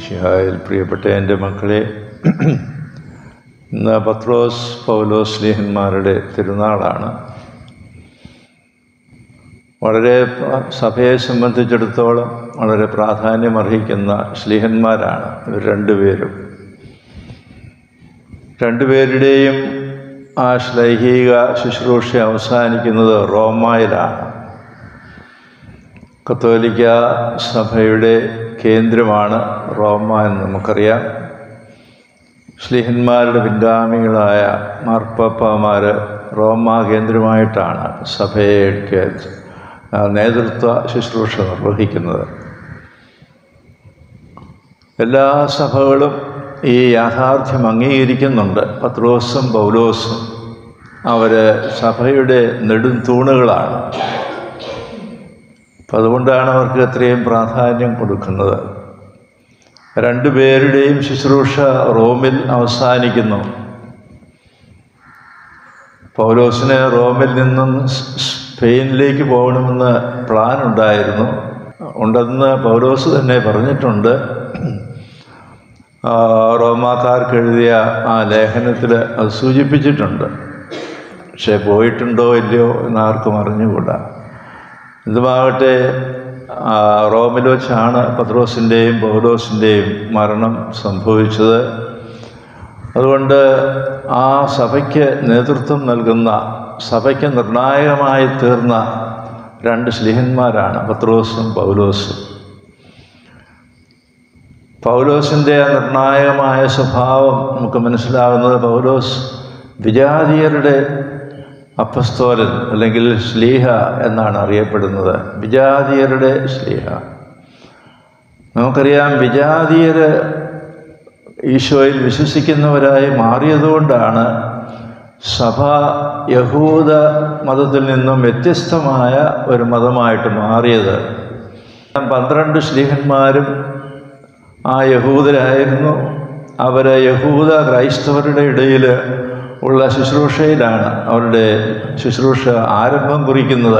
മിഷിഹായിൽ പ്രിയപ്പെട്ട എൻ്റെ മക്കളെ ഇന്ന് പത്രോസ് പൗലോസ് സ്നേഹന്മാരുടെ തിരുനാളാണ് വളരെ പ്ര- സഭയെ സംബന്ധിച്ചിടത്തോളം വളരെ പ്രാധാന്യമർഹിക്കുന്ന സ്ലീഹന്മാരാണ് ഇവർ രണ്ടുപേരും രണ്ടുപേരുടെയും ആ ശ്ലൈഹിക ശുശ്രൂഷ അവസാനിക്കുന്നത് റോമായിലാണ് കത്തോലിക്ക സഭയുടെ കേന്ദ്രമാണ് റോമ എന്ന് നമുക്കറിയാം ശ്ലീഹന്മാരുടെ പിൻഗാമികളായ മാർപ്പാപ്പമാർ റോമ കേന്ദ്രമായിട്ടാണ് സഭയ്ക്ക് ആ, നേതൃത്വ ശുശ്രൂഷ നിർവഹിക്കുന്നത് എല്ലാ സഭകളും ഈ യാഥാർത്ഥ്യം അംഗീകരിക്കുന്നുണ്ട് പത്രോസും പൗലോസും അവർ സഭയുടെ നെടും തൂണുകളാണ് അപ്പം അതുകൊണ്ടാണ് അവർക്ക് അത്രയും പ്രാധാന്യം കൊടുക്കുന്നത് രണ്ടുപേരുടെയും ശുശ്രൂഷ റോമിൽ അവസാനിക്കുന്നു പൗലോസിന് റോമിൽ നിന്നും സ് സ്പെയിനിലേക്ക് പോകണമെന്ന് പ്ലാൻ ഉണ്ടായിരുന്നു ഉണ്ടെന്ന് പൗലോസ് തന്നെ പറഞ്ഞിട്ടുണ്ട് ആ, റോമാക്കാർക്ക് എഴുതിയ ആ ലേഖനത്തിൽ അത് സൂചിപ്പിച്ചിട്ടുണ്ട് പക്ഷേ പോയിട്ടുണ്ടോ ഇല്ലയോ എന്നാർക്കും അറിഞ്ഞുകൂടാ ഇതുമാകട്ടെ ആ, റോമിൽ വെച്ചാണ് പത്രോസിൻ്റെയും പൗലോസിൻ്റെയും മരണം സംഭവിച്ചത് അതുകൊണ്ട് ആ സഭയ്ക്ക് നേതൃത്വം നൽകുന്ന സഭയ്ക്ക് നിർണായകമായി തീർന്ന രണ്ട് സ്ലിഹന്മാരാണ് പത്രോസും പൗലോസും പൗലോസിൻ്റെ ആ നിർണായകമായ സ്വഭാവം നമുക്ക് മനസ്സിലാകുന്നത് പൗലോസ് വിജാതീയരുടെ അപ്പസ്തോലൻ അല്ലെങ്കിൽ ശ്ലീഹ എന്നാണ് അറിയപ്പെടുന്നത് വിജാതീയരുടെ ശ്ലീഹ നമുക്കറിയാം വിജാതീയർ ഈശോയിൽ വിശ്വസിക്കുന്നവരായി മാറിയതുകൊണ്ടാണ് സഭ യഹൂദ മതത്തിൽ നിന്നും വ്യത്യസ്തമായ ഒരു മതമായിട്ട് മാറിയത് പന്ത്രണ്ട് ശ്ലീഹന്മാരും ആ യഹൂദരായിരുന്നു അവർ യഹൂദ ക്രൈസ്തവരുടെ ഇടയിൽ ഉള്ള ശുശ്രൂഷയിലാണ് അവരുടെ ശുശ്രൂഷ ആരംഭം കുറിക്കുന്നത്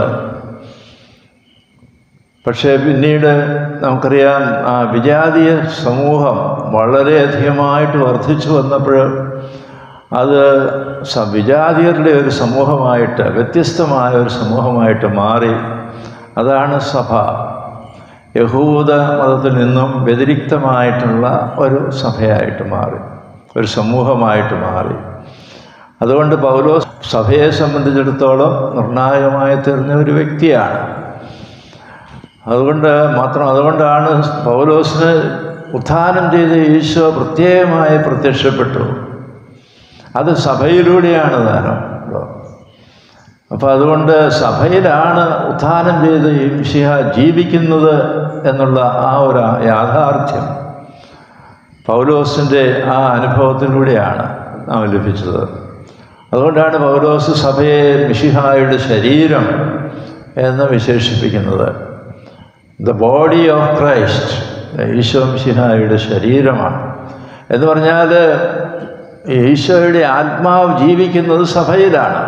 പക്ഷേ പിന്നീട് നമുക്കറിയാം ആ വിജാതീയ സമൂഹം വളരെയധികമായിട്ട് വർദ്ധിച്ചു വന്നപ്പോൾ അത് സ- വിജാതീയരുടെ ഒരു സമൂഹമായിട്ട് വ്യത്യസ്തമായ ഒരു സമൂഹമായിട്ട് മാറി അതാണ് സഭ യഹൂദ മതത്തിൽ നിന്നും വ്യതിരിക്തമായിട്ടുള്ള ഒരു സഭയായിട്ട് മാറി ഒരു സമൂഹമായിട്ട് മാറി അതുകൊണ്ട് പൗലോസ് സഭയെ സംബന്ധിച്ചിടത്തോളം നിർണായകമായി തീർന്ന ഒരു വ്യക്തിയാണ് അതുകൊണ്ട് മാത്രം അതുകൊണ്ടാണ് പൗലോസിന് ഉത്ഥാനം ചെയ്ത ഈശോ പ്രത്യേകമായി പ്രത്യക്ഷപ്പെട്ടു അത് സഭയിലൂടെയാണ് താനും അപ്പോൾ അതുകൊണ്ട് സഭയിലാണ് ഉത്ഥാനം ചെയ്ത് ഈ മിശിഹ ജീവിക്കുന്നത് എന്നുള്ള ആ ഒരു യാഥാർത്ഥ്യം പൗലോസിൻ്റെ ആ അനുഭവത്തിലൂടെയാണ് നാം ലഭിച്ചത് അതുകൊണ്ടാണ് പൗലോസ് സഭയെ മിഷിഹായുടെ ശരീരം എന്ന് വിശേഷിപ്പിക്കുന്നത് ദ ബോഡി ഓഫ് ക്രൈസ്റ്റ് ഈശോ മിശിഹായുടെ ശരീരമാണ് എന്ന് പറഞ്ഞാൽ ഈശോയുടെ ആത്മാവ് ജീവിക്കുന്നത് സഭയിലാണ്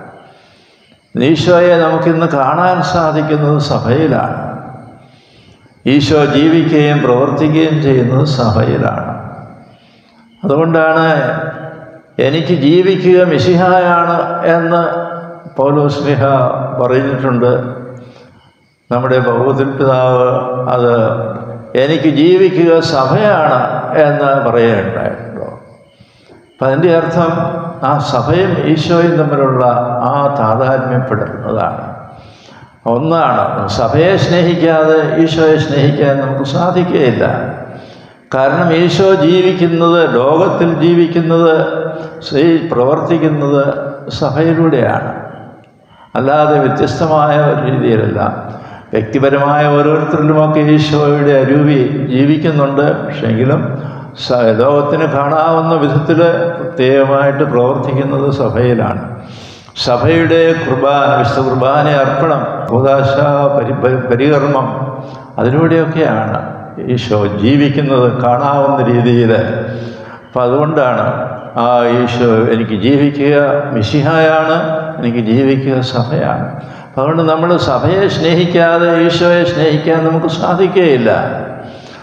ഈശോയെ നമുക്കിന്ന് കാണാൻ സാധിക്കുന്നത് സഭയിലാണ് ഈശോ ജീവിക്കുകയും പ്രവർത്തിക്കുകയും ചെയ്യുന്നത് സഭയിലാണ് അതുകൊണ്ടാണ് എനിക്ക് ജീവിക്കുക മിശിഹായാണ് എന്ന് പൗലോസ്ലിഹ പറഞ്ഞിട്ടുണ്ട് നമ്മുടെ ബഹുത്തിൽ പിതാവ് അത് എനിക്ക് ജീവിക്കുക സഭയാണ് എന്ന് പറയുകയുണ്ടായിട്ടുണ്ടോ അപ്പം അതിൻ്റെ അർത്ഥം ആ സഭയും ഈശോയും തമ്മിലുള്ള ആ താതാത്മ്യപ്പെടുന്നതാണ് ഒന്നാണ് സഭയെ സ്നേഹിക്കാതെ ഈശോയെ സ്നേഹിക്കാൻ നമുക്ക് സാധിക്കുകയില്ല കാരണം ഈശോ ജീവിക്കുന്നത് ലോകത്തിൽ ജീവിക്കുന്നത് ഈ പ്രവർത്തിക്കുന്നത് സഭയിലൂടെയാണ് അല്ലാതെ വ്യത്യസ്തമായ ഒരു രീതിയിലല്ല വ്യക്തിപരമായ ഓരോരുത്തരിലുമൊക്കെ ഈശോയുടെ അരൂപി ജീവിക്കുന്നുണ്ട് പക്ഷെങ്കിലും സ ലോകത്തിന് കാണാവുന്ന വിധത്തിൽ പ്രത്യേകമായിട്ട് പ്രവർത്തിക്കുന്നത് സഭയിലാണ് സഭയുടെ കുർബാന വിശുദ്ധ കുർബാന അർപ്പണം ഭൂതാശ പരി പരി- പരികർമ്മം അതിലൂടെയൊക്കെയാണ് ഈശോ ജീവിക്കുന്നത് കാണാവുന്ന രീതിയിൽ അപ്പം അതുകൊണ്ടാണ് ആ ഈശോ എനിക്ക് ജീവിക്കുക മിശിഹായാണ് എനിക്ക് ജീവിക്കുക സഭയാണ് അപ്പം അതുകൊണ്ട് നമ്മൾ സഭയെ സ്നേഹിക്കാതെ ഈശോയെ സ്നേഹിക്കാൻ നമുക്ക് സാധിക്കുകയില്ല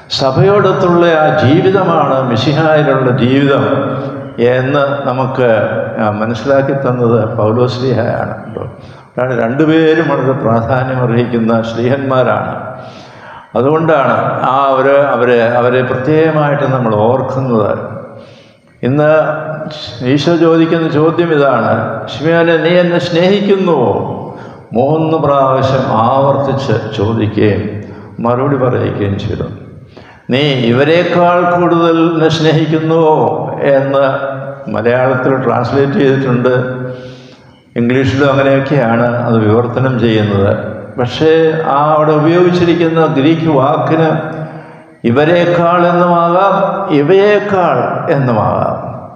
സഭയോടൊത്തുള്ള ആ ജീവിതമാണ് മിശിഹായിലുള്ള ജീവിതം എന്ന് നമുക്ക് ആ, മനസ്സിലാക്കി തന്നത് പൗലോസ്ലിഹയാണ് കേട്ടോ അതാണ് രണ്ടുപേരും വളരെ പ്രാധാന്യം അർഹിക്കുന്ന ശ്രീഹന്മാരാണ് അതുകൊണ്ടാണ് ആ അവർ അവരെ അവരെ പ്രത്യേകമായിട്ട് നമ്മൾ ഓർക്കുന്നത് ഇന്ന് ഈശോ ചോദിക്കുന്ന ചോദ്യം ഇതാണ് ശിവനെ നീ എന്നെ സ്നേഹിക്കുന്നുവോ മൂന്ന് പ്രാവശ്യം ആവർത്തിച്ച് ചോദിക്കുകയും മറുപടി പറയുകയും ചെയ്തു നീ ഇവരെക്കാൾ കൂടുതൽ എന്നെ സ്നേഹിക്കുന്നുവോ എന്ന് മലയാളത്തിൽ ട്രാൻസ്ലേറ്റ് ചെയ്തിട്ടുണ്ട് ഇംഗ്ലീഷിലും അങ്ങനെയൊക്കെയാണ് അത് വിവർത്തനം ചെയ്യുന്നത് പക്ഷേ ആ അവിടെ ഉപയോഗിച്ചിരിക്കുന്ന ഗ്രീക്ക് വാക്കിന് ഇവരെക്കാൾ എന്നുമാകാം ഇവയേക്കാൾ എന്നുമാകാം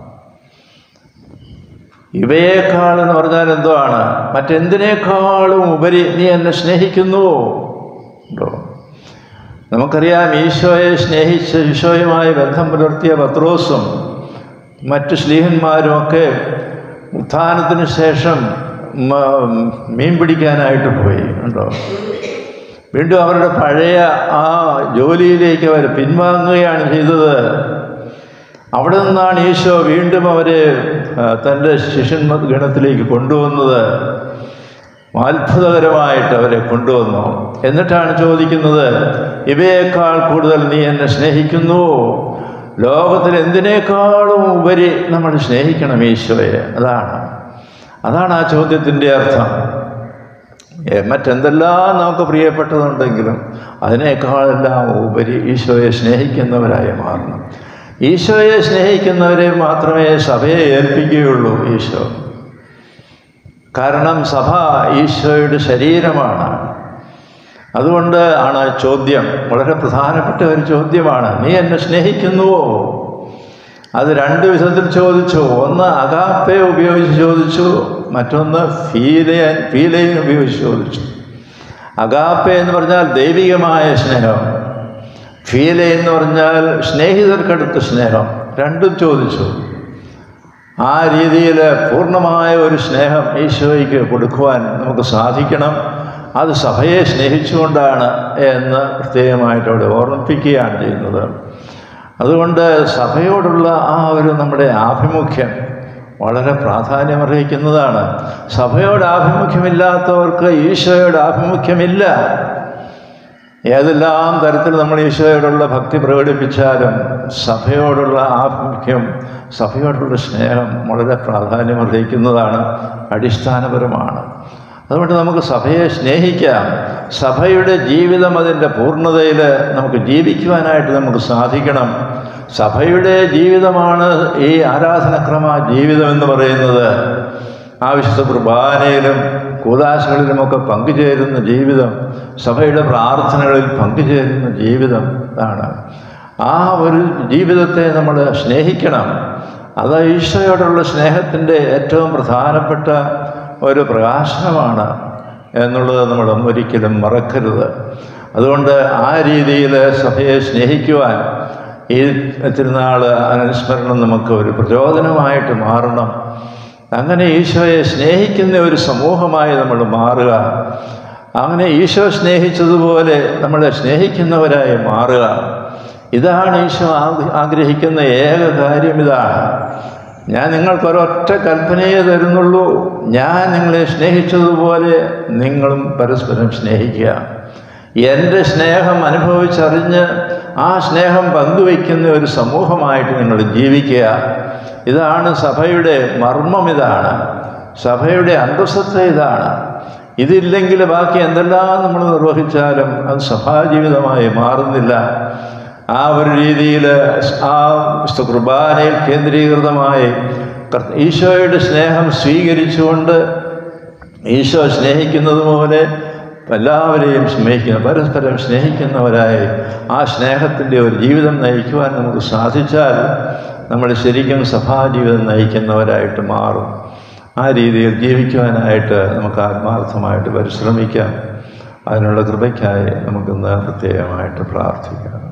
ഇവയേക്കാൾ എന്ന് പറഞ്ഞാൽ എന്തുവാണ് മറ്റെന്തിനേക്കാളും ഉപരി നീ എന്നെ സ്നേഹിക്കുന്നുവോ ഉണ്ടോ നമുക്കറിയാം ഈശോയെ സ്നേഹിച്ച് ഈശോയുമായി ബന്ധം പുലർത്തിയ പത്രോസും മറ്റ് സ്ലീഹന്മാരുമൊക്കെ ഉത്ഥാനത്തിന് ശേഷം മ- മീൻ പിടിക്കാനായിട്ട് പോയി ഉണ്ടോ വീണ്ടും അവരുടെ പഴയ ആ ജോലിയിലേക്ക് അവർ പിൻവാങ്ങുകയാണ് ചെയ്തത് അവിടെ നിന്നാണ് ഈശോ വീണ്ടും അവരെ ആ, തൻ്റെ ശിഷ്യന്മ ഗണത്തിലേക്ക് കൊണ്ടുവന്നത് അത്ഭുതകരമായിട്ട് അവരെ കൊണ്ടുവന്നു എന്നിട്ടാണ് ചോദിക്കുന്നത് ഇവയേക്കാൾ കൂടുതൽ നീ എന്നെ സ്നേഹിക്കുന്നുവോ ലോകത്തിൽ എന്തിനേക്കാളും ഉപരി നമ്മൾ സ്നേഹിക്കണം ഈശോയെ അതാണ് അതാണ് ആ ചോദ്യത്തിൻ്റെ അർത്ഥം ഏ, മറ്റെന്തെല്ലാം നമുക്ക് പ്രിയപ്പെട്ടതുണ്ടെങ്കിലും അതിനേക്കാളെല്ലാം ഉപരി ഈശോയെ സ്നേഹിക്കുന്നവരായി മാറണം ഈശോയെ സ്നേഹിക്കുന്നവരെ മാത്രമേ സഭയെ ഏൽപ്പിക്കുകയുള്ളൂ ഈശോ കാരണം സഭ ഈശോയുടെ ശരീരമാണ് അതുകൊണ്ട് ആണ് ആ ചോദ്യം വളരെ പ്രധാനപ്പെട്ട ഒരു ചോദ്യമാണ് നീ എന്നെ സ്നേഹിക്കുന്നുവോ അത് രണ്ട് വിധത്തിൽ ചോദിച്ചു ഒന്ന് അഗാപ്പെ ഉപയോഗിച്ച് ചോദിച്ചു മറ്റൊന്ന് ഫീലയൻ ഫീലയൻ ഉപയോഗിച്ച് ചോദിച്ചു അഗാപ്പെ എന്ന് പറഞ്ഞാൽ ദൈവികമായ സ്നേഹം ഫീല എന്ന് പറഞ്ഞാൽ സ്നേഹിതർക്കടുത്ത സ്നേഹം രണ്ടും ചോദിച്ചു ആ രീതിയിൽ പൂർണ്ണമായ ഒരു സ്നേഹം ഈശോയ്ക്ക് കൊടുക്കുവാൻ നമുക്ക് സാധിക്കണം അത് സഭയെ സ്നേഹിച്ചുകൊണ്ടാണ് എന്ന് പ്രത്യേകമായിട്ട് അവിടെ ഓർമ്മിപ്പിക്കുകയാണ് ചെയ്യുന്നത് അതുകൊണ്ട് സഭയോടുള്ള ആ ഒരു നമ്മുടെ ആഭിമുഖ്യം വളരെ പ്രാധാന്യമർഹിക്കുന്നതാണ് സഭയോട് ആഭിമുഖ്യമില്ലാത്തവർക്ക് ഈശോയോട് ആഭിമുഖ്യമില്ല ഏതെല്ലാം തരത്തിൽ നമ്മൾ ഈശോയോടുള്ള ഭക്തി പ്രകടിപ്പിച്ചാലും സഭയോടുള്ള ആഭിമുഖ്യം സഭയോടുള്ള സ്നേഹം വളരെ പ്രാധാന്യമർഹിക്കുന്നതാണ് അടിസ്ഥാനപരമാണ് അതുകൊണ്ട് നമുക്ക് സഭയെ സ്നേഹിക്കാം സഭയുടെ ജീവിതം അതിൻ്റെ പൂർണ്ണതയിൽ നമുക്ക് ജീവിക്കുവാനായിട്ട് നമുക്ക് സാധിക്കണം സഭയുടെ ജീവിതമാണ് ഈ ആരാധനക്രമ ജീവിതം എന്ന് പറയുന്നത് ആ വിശുദ്ധ കുർബാനയിലും കൂതാശകളിലുമൊക്കെ പങ്കുചേരുന്ന ജീവിതം സഭയുടെ പ്രാർത്ഥനകളിൽ പങ്കുചേരുന്ന ജീവിതം ആണ് ആ ഒരു ജീവിതത്തെ നമ്മൾ സ്നേഹിക്കണം അത് ഈശോയോടുള്ള സ്നേഹത്തിൻ്റെ ഏറ്റവും പ്രധാനപ്പെട്ട ഒരു പ്രകാശനമാണ് എന്നുള്ളത് നമ്മൾ ഒരിക്കലും മറക്കരുത് അതുകൊണ്ട് ആ രീതിയിൽ സഭയെ സ്നേഹിക്കുവാൻ ഈ തിരുനാൾ അനുസ്മരണം നമുക്ക് ഒരു പ്രചോദനമായിട്ട് മാറണം അങ്ങനെ ഈശോയെ സ്നേഹിക്കുന്ന ഒരു സമൂഹമായി നമ്മൾ മാറുക അങ്ങനെ ഈശോ സ്നേഹിച്ചതുപോലെ നമ്മളെ സ്നേഹിക്കുന്നവരായി മാറുക ഇതാണ് ഈശോ ആഗ്ര- ആഗ്രഹിക്കുന്ന ഏക കാര്യം ഇതാണ് ഞാൻ നിങ്ങൾക്കൊരൊറ്റ കൽപ്പനയെ തരുന്നുള്ളൂ ഞാൻ നിങ്ങളെ സ്നേഹിച്ചതുപോലെ നിങ്ങളും പരസ്പരം സ്നേഹിക്കുക എൻ്റെ സ്നേഹം അനുഭവിച്ചറിഞ്ഞ് ആ സ്നേഹം പങ്കുവയ്ക്കുന്ന ഒരു സമൂഹമായിട്ട് നിങ്ങൾ ജീവിക്കുക ഇതാണ് സഭയുടെ മർമ്മം ഇതാണ് സഭയുടെ അന്തസ്സത്ത ഇതാണ് ഇതില്ലെങ്കിൽ ബാക്കി എന്തെല്ലാം നമ്മൾ നിർവഹിച്ചാലും അത് സഭാജീവിതമായി മാറുന്നില്ല ആ ഒരു രീതിയിൽ ആ വിശുദ്ധ കുർബാനയിൽ കേന്ദ്രീകൃതമായി കർത്ത- ഈശോയുടെ സ്നേഹം സ്വീകരിച്ചുകൊണ്ട് ഈശോ സ്നേഹിക്കുന്നത് പോലെ എല്ലാവരെയും സ്നേഹിക്കുന്ന പരസ്പരം സ്നേഹിക്കുന്നവരായി ആ സ്നേഹത്തിൻ്റെ ഒരു ജീവിതം നയിക്കുവാൻ നമുക്ക് സാധിച്ചാൽ നമ്മൾ ശരിക്കും സഭാജീവിതം നയിക്കുന്നവരായിട്ട് മാറും ആ രീതിയിൽ ജീവിക്കുവാനായിട്ട് നമുക്ക് ആത്മാർത്ഥമായിട്ട് പരിശ്രമിക്കാം അതിനുള്ള കൃപയ്ക്കായി നമുക്കിന്ന് പ്രത്യേകമായിട്ട് പ്രാർത്ഥിക്കാം